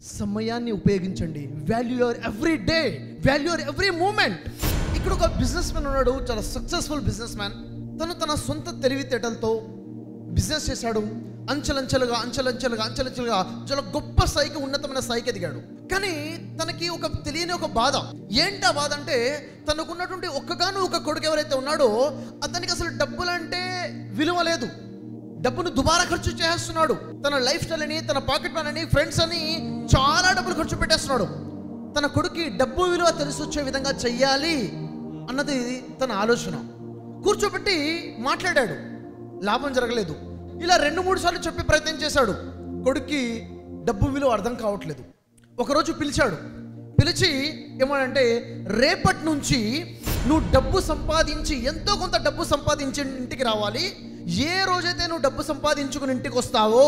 సమయాన్ని ఉపయోగించండి value your every day value your every moment ఇక్కడ ఒక బిజినెస్ మ్యాన్ ఉన్నాడు చాలా సక్సెస్ఫుల్ బిజినెస్ మ్యాన్ తను తన సొంత తెలివితేటలతో బిజినెస్ చేశాడు అంచెలంచెలుగా అంచెలంచెలుగా అంచెలంచెలుగా చాలా గొప్ప స్థాయికి ఉన్నతమైన స్థాయికి ఎదిగాడు కానీ తనకి ఒక తెలియని ఒక బాధ ఏంటి ఆ బాధ అంటే తనకున్నటువంటి ఒక్కగాను ఒక కొడుకు ఎవరైతే ఉన్నాడో అతనికి అసలు డబ్బులంటే విలువ లేదు డబ్బును దుబారా ఖర్చు చేస్తున్నాడు తన లైఫ్ స్టైల్ అని తన పాకెట్ మనీ అని ఫ్రెండ్స్ అని చాలా డబ్బులు ఖర్చు పెట్టేస్తున్నాడు తన కొడుక్కి డబ్బు విలువ తెలిసి వచ్చే విధంగా చెయ్యాలి అన్నది తన ఆలోచన కూర్చోబెట్టి మాట్లాడాడు లాభం జరగలేదు ఇలా రెండు మూడు సార్లు చెప్పే ప్రయత్నం చేశాడు కొడుక్కి డబ్బు విలువ అర్థం కావట్లేదు ఒకరోజు పిలిచాడు పిలిచి ఏమనంటే రేపటి నుంచి నువ్వు డబ్బు సంపాదించి ఎంతో కొంత డబ్బు సంపాదించి ఇంటికి రావాలి ఏ రోజైతే నువ్వు డబ్బు సంపాదించుకుని ఇంటికి వస్తావో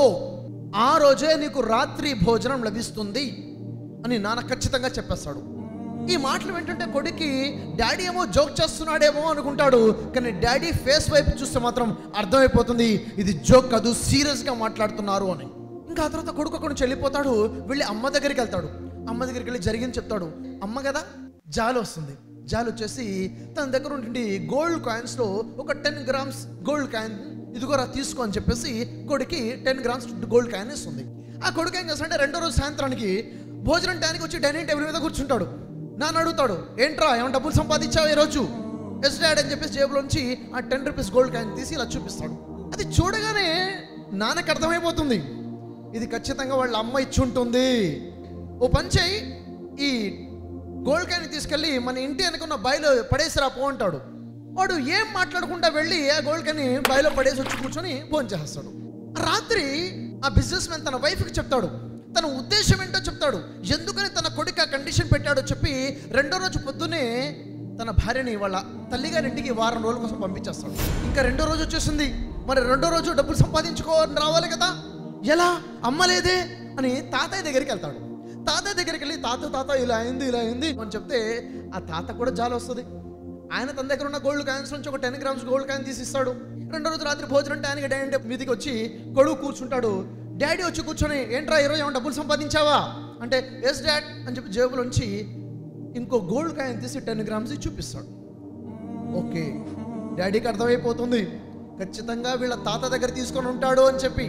ఆ రోజే నీకు రాత్రి భోజనం లభిస్తుంది అని నాన్న ఖచ్చితంగా చెప్పేస్తాడు ఈ మాటలు ఏంటంటే కొడుక్కి డాడీ ఏమో జోక్ చేస్తున్నాడేమో అనుకుంటాడు కానీ డాడీ ఫేస్ వైపు చూస్తే మాత్రం అర్థమైపోతుంది ఇది జోక్ కాదు సీరియస్గా మాట్లాడుతున్నారు అని ఇంకా ఆ తర్వాత కొడుకు అక్కడి నుంచి వెళ్ళిపోతాడు వెళ్ళి అమ్మ దగ్గరికి వెళ్తాడు అమ్మ దగ్గరికి వెళ్ళి జరిగింది చెప్తాడు అమ్మ కదా జాలి వస్తుంది జాలి వచ్చేసి తన దగ్గర ఉండి గోల్డ్ కాయిన్స్లో ఒక టెన్ గ్రామ్స్ గోల్డ్ కాయిన్ ఇదిగోరా తీసుకో అని చెప్పేసి కొడుకి టెన్ గ్రామ్స్ గోల్డ్ కాయిన్ ఇస్తుంది ఆ కొడుకు ఏం చేస్తాడంటే రెండో రోజు సాయంత్రానికి భోజనం టైంకి వచ్చి డైనింగ్ టేబుల్ మీద కూర్చుంటాడు నాన్న అడుగుతాడు ఏంట్రా ఏమైనా డబ్బులు సంపాదించావు ఈ రోజు ఎస్ డాడ్ అని చెప్పేసి జేబులోంచి ఆ టెన్ రూపీస్ గోల్డ్ కాయిన్ తీసి ఇలా చూపిస్తాడు అది చూడగానే నాన్నకి అర్థమైపోతుంది ఇది ఖచ్చితంగా వాళ్ళ అమ్మ ఇచ్చి ఉంటుంది ఓ పని చేయి ఈ గోల్డ్ కాయిన్ తీసుకెళ్ళి మన ఇంటి అనుకున్న బయలు పడేసిరా పో అంటాడు వాడు ఏం మాట్లాడకుండా వెళ్ళి ఆ గోల్డ్ కాయిన్ బయలో పడేసి వచ్చి కూర్చొని ఫోన్ చేస్తాడు రాత్రి ఆ బిజినెస్ మ్యాన్ తన వైఫ్కి చెప్తాడు తన ఉద్దేశం ఏంటో చెప్తాడు ఎందుకని తన కొడుకు ఆ కండిషన్ పెట్టాడో చెప్పి రెండో రోజు పొద్దునే తన భార్యని వాళ్ళ తల్లిగారి ఇంటికి వారం రోజుల కోసం పంపించేస్తాడు ఇంకా రెండో రోజు వచ్చేసింది మరి రెండో రోజు డబ్బులు సంపాదించుకోవాలని రావాలి కదా ఎలా అమ్మలేదే అని తాతయ్య దగ్గరికి వెళ్తాడు తాతయ్య దగ్గరికి వెళ్ళి తాత తాత ఇలా అయింది ఇలా అయింది అని చెప్తే ఆ తాత కూడా జాలి వస్తుంది ఆయన తన దగ్గర ఉన్న గోల్డ్ కాయిన్స్ నుంచి ఒక టెన్ గ్రామ్స్ గోల్డ్ కాయిన్ తీసి ఇస్తాడు రెండో రోజు రాత్రి భోజనం టైంకి డాడీ మీదికి వచ్చి కొడుకు కూర్చుంటాడు డాడీ వచ్చి కూర్చొని ఏంట్రా ఈరోజు ఏమైనా డబ్బులు సంపాదించావా అంటే ఎస్ డాడ్ అని చెప్పి జేబులోంచి ఇంకో గోల్డ్ కాయిన్ తీసి టెన్ గ్రామ్స్ చూపిస్తాడు ఓకే డాడీకి అర్థమైపోతుంది ఖచ్చితంగా వీళ్ళ తాత దగ్గర తీసుకొని ఉంటాడు అని చెప్పి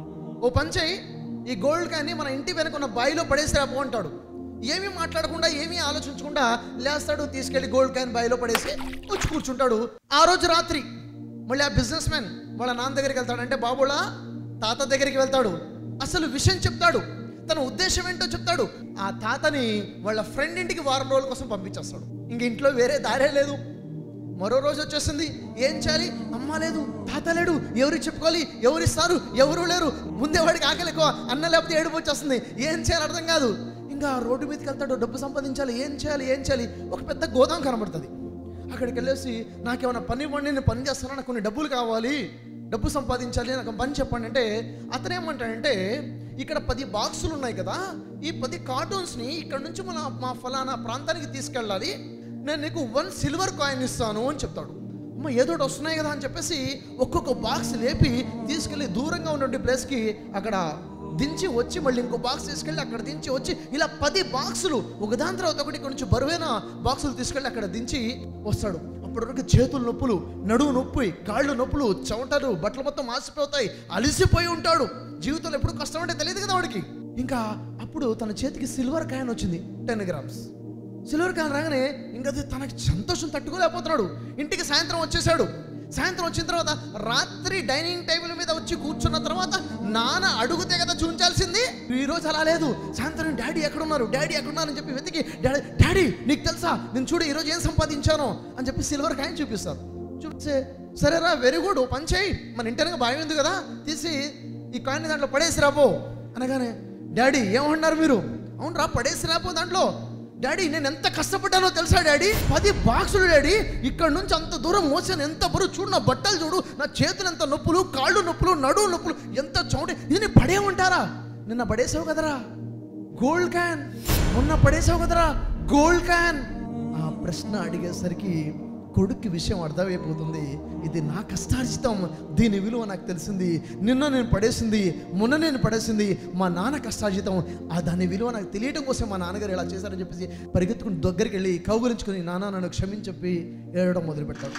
ఓ పని చేయి ఈ గోల్డ్ కాయిన్ని మన ఇంటి వెనక ఉన్న బాయిలో పడేసిరా పో అంటాడు ఏమీ మాట్లాడకుండా ఏమీ ఆలోచించకుండా లేస్తాడు తీసుకెళ్లి గోల్డ్ కాయిన్ బాయిలో పడేసి వచ్చి కూర్చుంటాడు ఆ రోజు రాత్రి మళ్ళీ ఆ బిజినెస్ మ్యాన్ వాళ్ళ నాన్న దగ్గరికి వెళ్తాడు అంటే బాబులా తాత దగ్గరికి వెళ్తాడు అసలు విషయం చెప్తాడు తన ఉద్దేశం ఏంటో చెప్తాడు ఆ తాతని వాళ్ళ ఫ్రెండ్ ఇంటికి వారం రోజుల కోసం పంపించేస్తాడు ఇంక ఇంట్లో వేరే దారే లేదు మరో రోజు వచ్చేసింది ఏం చేయాలి అమ్మ లేదు తాత లేడు ఎవరికి చెప్పుకోవాలి ఎవరు ఇస్తారు ఎవరు లేరు ముందే వాడికి ఆకలి ఎక్కువ అన్న లేకపోతే ఏడుపు వచ్చేస్తుంది ఏం చేయాలి అర్థం కాదు ఇంకా రోడ్డు మీదకి వెళ్తాడు డబ్బు సంపాదించాలి ఏం చేయాలి ఏం చేయాలి ఒక పెద్ద గోదాం కనబడుతుంది అక్కడికి వెళ్ళేసి నాకేమైనా పని ఇవ్వండి నేను పని చేస్తాను నాకు కొన్ని డబ్బులు కావాలి డబ్బు సంపాదించాలి నాకు పని చెప్పండి అంటే అతను ఏమంటాడంటే ఇక్కడ పది బాక్సులు ఉన్నాయి కదా ఈ పది కార్టూన్స్ని ఇక్కడ నుంచి మన మా ఫలానా ప్రాంతానికి తీసుకెళ్ళాలి నేను నీకు వన్ సిల్వర్ కాయిన్ ఇస్తాను అని చెప్తాడు అమ్మ ఏదో ఒకటి వస్తున్నాయి కదా అని చెప్పేసి ఒక్కొక్క బాక్స్ లేపి తీసుకెళ్ళి దూరంగా ఉన్నటువంటి ప్లేస్కి అక్కడ దించి వచ్చి మళ్ళీ ఇంకో బాక్స్ తీసుకెళ్ళి అక్కడ దించి వచ్చి ఇలా పది బాక్సులు ఒకదాని తర్వాత ఒకటి ఇక్కడ నుంచి బరువైన బాక్సులు తీసుకెళ్ళి అక్కడ దించి వస్తాడు అప్పటి వరకు చేతులు నొప్పులు నడువు నొప్పి కాళ్ళు నొప్పులు చెమటలు బట్టలు మొత్తం మాసిపోతాయి అలిసిపోయి ఉంటాడు జీవితంలో ఎప్పుడు కష్టం అంటే తెలియదు కదా వాడికి ఇంకా అప్పుడు తన చేతికి సిల్వర్ కాయిన్ వచ్చింది టెన్ గ్రామ్స్ సిల్వర్ కాయిన్ రాగానే ఇంకా అది తనకి సంతోషం తట్టుకోలేకపోతున్నాడు ఇంటికి సాయంత్రం వచ్చేసాడు సాయంత్రం వచ్చిన తర్వాత రాత్రి డైనింగ్ టేబుల్ మీద వచ్చి కూర్చున్న తర్వాత నాన్న అడుగుతే కదా చూంచాల్సింది ఈ రోజు అలా లేదు సాయంత్రం డాడీ ఎక్కడున్నారు డాడీ ఎక్కడున్నారు అని చెప్పి వెతికి డాడీ డాడీ నీకు తెలుసా నేను చూడు ఈరోజు ఏం సంపాదించాను అని చెప్పి సిల్వర్ కాయిన్ చూపిస్తారు చూపిస్తే సరేరా వెరీ గుడ్ ఓ పని చేయి మన ఇంటర్గా భయం ఉంది కదా తీసి ఈ కాయిన్ దాంట్లో పడేసి రాపో అనగానే డాడీ ఏమన్నారు మీరు అవును రా పడేసి రాపో దాంట్లో డాడీ నేను ఎంత కష్టపడ్డానో తెలుసా డాడీ పది బాక్సులు డాడీ ఇక్కడ నుంచి అంత దూరం మోసాను ఎంత బరువు చూడు నా బట్టలు చూడు నా చేతులు ఎంత నొప్పులు కాళ్ళు నొప్పులు నడువు నొప్పులు ఎంత చౌటి ఇది పడేయమంటారా నిన్న పడేసావు కదరా గోల్డ్ క్యాన్ మొన్న పడేసావు కదరా గోల్డ్ క్యాన్ ఆ ప్రశ్న అడిగేసరికి కొడుక్కి విషయం అర్థమైపోతుంది ఇది నా కష్టార్జితం దీని విలువ నాకు తెలిసింది నిన్న నేను పడేసింది మొన్న నేను పడేసింది మా నాన్న కష్టార్జితం ఆ దాని విలువ నాకు తెలియటం కోసం మా నాన్నగారు ఇలా చేశారని చెప్పేసి పరిగెత్తుకుని దగ్గరికి వెళ్ళి కౌగులించుకుని నాన్న నన్ను క్షమించి చెప్పి ఏడవడం మొదలు పెడతాడు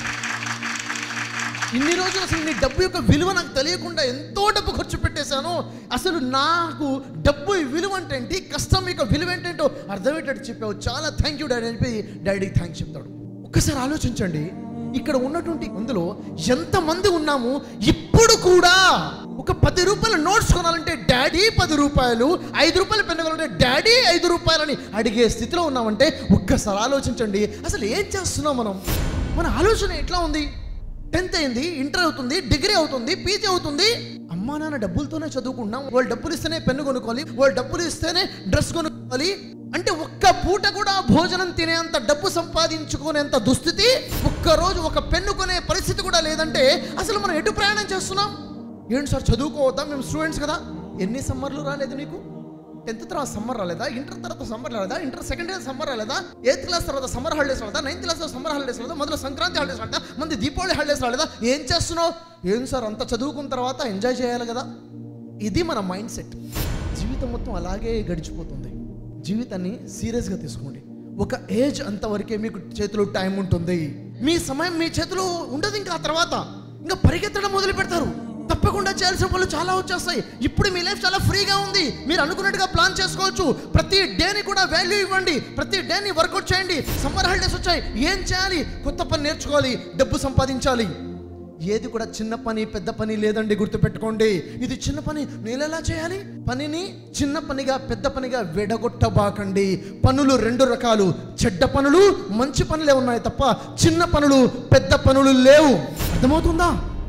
ఇన్ని రోజులు అసలు నీ డబ్బు యొక్క విలువ నాకు తెలియకుండా ఎంతో డబ్బు ఖర్చు పెట్టేశాను అసలు నాకు డబ్బు విలువ అంటే ఏంటి కష్టం యొక్క విలువ ఏంటంటో అర్థమయ్యేటట్టు చెప్పావు చాలా థ్యాంక్ యూ డాడీ అని చెప్పి డాడీకి థ్యాంక్స్ చెప్తాడు ఒక్కసారి ఆలోచించండి ఇక్కడ ఉన్నటువంటి అందులో ఎంతమంది ఉన్నాము ఇప్పుడు కూడా ఒక పది రూపాయల నోట్స్ కొనాలంటే డాడీ పది రూపాయలు ఐదు రూపాయల పెన్ను కొనాలంటే డాడీ ఐదు రూపాయలని అడిగే స్థితిలో ఉన్నామంటే ఒక్కసారి ఆలోచించండి అసలు ఏం చేస్తున్నాం మనం మన ఆలోచన ఎట్లా ఉంది టెన్త్ అయింది ఇంటర్ అవుతుంది డిగ్రీ అవుతుంది పీజీ అవుతుంది అమ్మా నాన్న డబ్బులతోనే చదువుకుంటున్నాం వాళ్ళు డబ్బులు ఇస్తేనే పెన్ను కొనుక్కోవాలి వాళ్ళు డబ్బులు ఇస్తేనే డ్రెస్ కొనుక్కోవాలి అంటే ఒక్క పూట కూడా భోజనం తినేంత డబ్బు సంపాదించుకునేంత దుస్థితి ఒక్క రోజు ఒక పెన్ను కొనే పరిస్థితి కూడా లేదంటే అసలు మనం ఎటు ప్రయాణం చేస్తున్నాం ఏంటి సార్ చదువుకోవద్దాం మేము స్టూడెంట్స్ కదా ఎన్ని సమ్మర్లు రాలేదు నీకు టెన్త్ తర్వాత సమ్మర్ రాలేదా ఇంటర్ తర్వాత సమ్మర్ రాలేదా ఇంటర్ సెకండ్ ఇయర్ సమ్మర్ రాలేదా ఎయిత్ క్లాస్ తర్వాత సమ్మర్ హాలిడేస్ రాలేదా నైన్త్ క్లాస్ తర్వాత సమ్మర్ హాలిడేస్ రాలేదా మొదలు సంక్రాంతి హాలిడేస్ రాలేదా మంది దీపావళి హాలిడేస్ రాలేదా ఏం చేస్తున్నావు ఏం సార్ అంత చదువుకున్న తర్వాత ఎంజాయ్ చేయాలి కదా ఇది మన మైండ్ సెట్ జీవితం మొత్తం అలాగే గడిచిపోతుంది జీవితాన్ని సీరియస్గా తీసుకోండి ఒక ఏజ్ అంతవరకే మీకు చేతిలో టైం ఉంటుంది మీ సమయం మీ చేతిలో ఉండదు ఇంకా ఆ తర్వాత ఇంకా పరిగెత్తడం మొదలు పెడతారు తప్పకుండా చేయాల్సిన పనులు చాలా వచ్చేస్తాయి ఇప్పుడు మీ లైఫ్ చాలా ఫ్రీగా ఉంది మీరు అనుకున్నట్టుగా ప్లాన్ చేసుకోవచ్చు ప్రతి డేని కూడా వాల్యూ ఇవ్వండి ప్రతి డేని వర్కౌట్ చేయండి సమ్మర్ హాలిడేస్ వచ్చాయి ఏం చేయాలి కొత్త పని నేర్చుకోవాలి డబ్బు సంపాదించాలి ఏది కూడా చిన్న పని పెద్ద పని లేదండి గుర్తుపెట్టుకోండి ఇది చిన్న పని నేను ఎలా చేయాలి పనిని చిన్న పనిగా పెద్ద పనిగా విడగొట్టబాకండి పనులు రెండు రకాలు చెడ్డ పనులు మంచి పనులే ఉన్నాయి తప్ప చిన్న పనులు పెద్ద పనులు లేవు అర్థమవుతుందా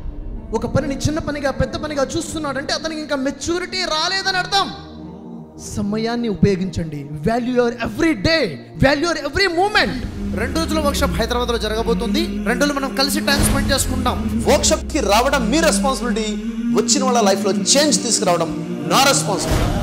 ఒక పనిని చిన్న పనిగా పెద్ద పనిగా చూస్తున్నాడంటే అతనికి ఇంకా మెచ్యూరిటీ రాలేదని అర్థం సమయాన్ని ఉపయోగించండి value your every day value your every moment రెండు రోజుల వర్క్షాప్ హైదరాబాద్ లో జరగబోతుంది రెండు రోజులు మనం కలిసి టైం స్పెండ్ చేసుకుంటాం వర్క్షాప్ కి రావడం మీ రెస్పాన్సిబిలిటీ వచ్చిన వాళ్ళ లైఫ్ లో చేంజ్ తీసుకురావడం నా రెస్పాన్సిబిలిటీ